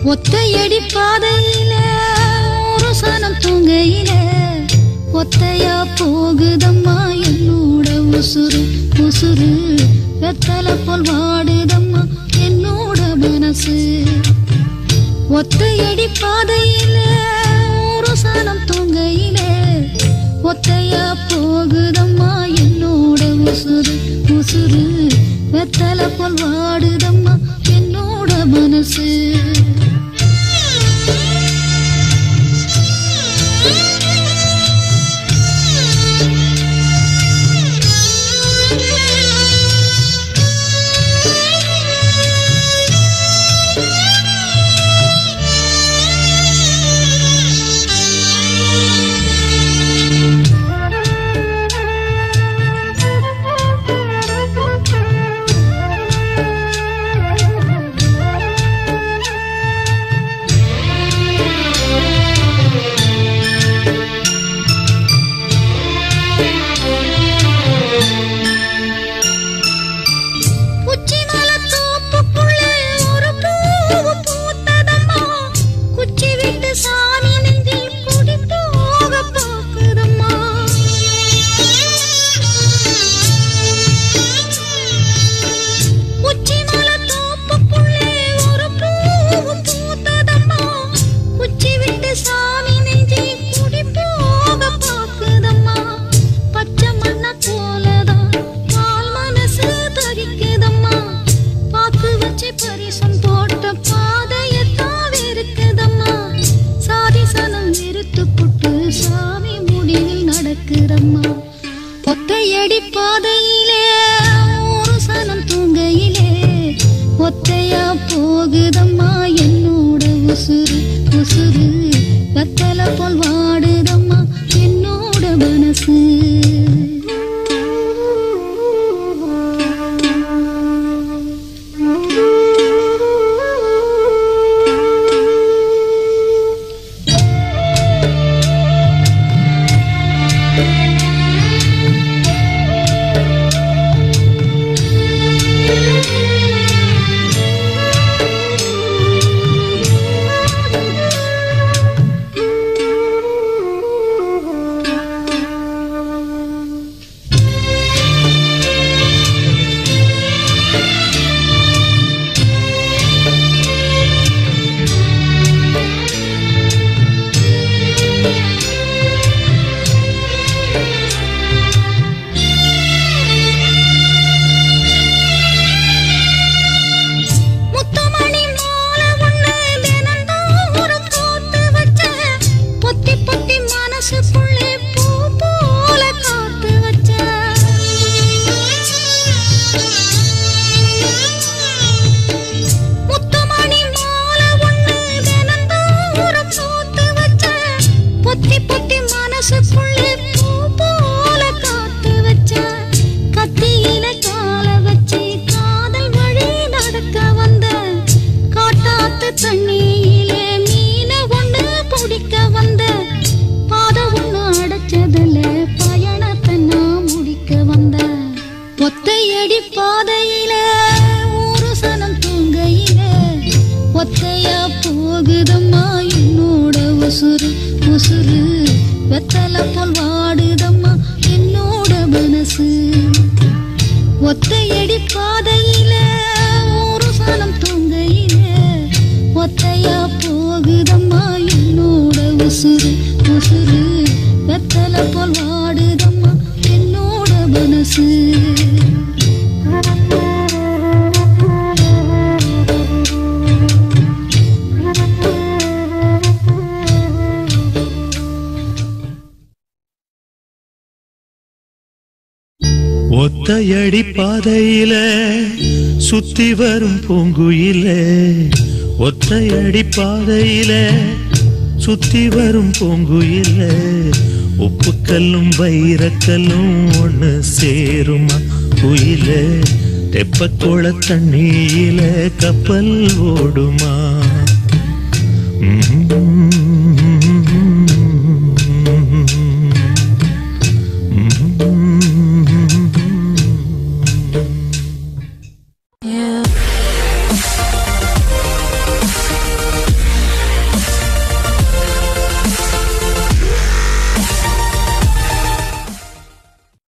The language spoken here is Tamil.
ஒத்தையடி பாதையில ஒரு சனம் தூங்கையில ஒத்தையா போகுதம்மா என்னோட உசுறு உசுறு வெத்தலை போல் வாடுதம்மா என்னோட மனசு ஒத்தையடி பாதையில ஒரு சனம் தூங்கையில ஒத்தையா போகுதம்மா என்னோட உசுறு உசுறு வெத்தலை போல் வாடுதம்மா என்னோட மனசு உச்சி மலத்தோப்புக்குள்ளே ஒரு பூவு பூத்ததம்மா. குச்சி விட்டு சாமி நெஞ்சில் குடி போக பார்க்குதம்மா. உச்சி மலத்தோப்புக்குள்ளே ஒரு பூவு பூத்ததம்மா. குச்சி விட்டு சாமி நெஞ்சில் குடி போக பார்க்குதம்மா. பச்சை மண்ண போலதான் பால் மனசு தவிக்குதம்மா பாக்கு வச்சு பரிசம் போட்ட பாதையத்தான் வெறுக்குதம்மா சாதி சனம் வெறுத்து புட்டு சாமி முடிவில் நடக்குதம்மா ஒத்தையடி பாதையிலே ஒரு சனம் தூங்கையிலே ஒத்தையா போகுதம்மா என்னோட உசுறு உசுறு கத்தலை போல் வாடுதம்மா என்னோட மனசு முத்துமணி மாலை ஒண்ணு தினந்தோறும் கோத்து வச்ச, பொத்தி பொத்தி மனசுக்குள்ளே பூ போல காத்து வச்ச. முத்துமணி மாலை ஒண்ணு தினந்தோறும் கோத்து வச்ச, பொத்தி பொத்தி மனசுக்குள்ளே பூ போல காத்து வச்ச. கத்தியில கால வச்சு காதல் வழி நடக்க வந்த காட்டாத்து தண்ணியிலே மீன ஒண்ணு பிடிக்க வந்த பாத ஒண்ணு அடைச்சதுல பயணத்தை நான் முடிக்க வந்த ஒத்தையடி பாதையில ஒரு சனம் தூங்கையில ஒத்தையா போகுதம்மா என்னோட உசுறு உசுறு வெத்தலை போல் வாடுதம்மா என்னோட மனசு ஒத்தையடி பாதையில ஒரு சனம் தூங்கையில ஒத்தையா போகுதம்மா என்னோட உசுறு உசுறு வெத்தலை போல் வாடுதம்மா என்னோட மனசு ஒத்தையடி பாதையில சுத்தி வரும் பூங்குயில ஒத்தையடி பாதையில சுத்தி வரும் பூங்குயில உப்புக்கல்லும் வைரக்கல்லும் ஒண்ணு சேருமா குயில தெப்பக்குள தண்ணியில கப்பல் ஓடுமா ம்ம்.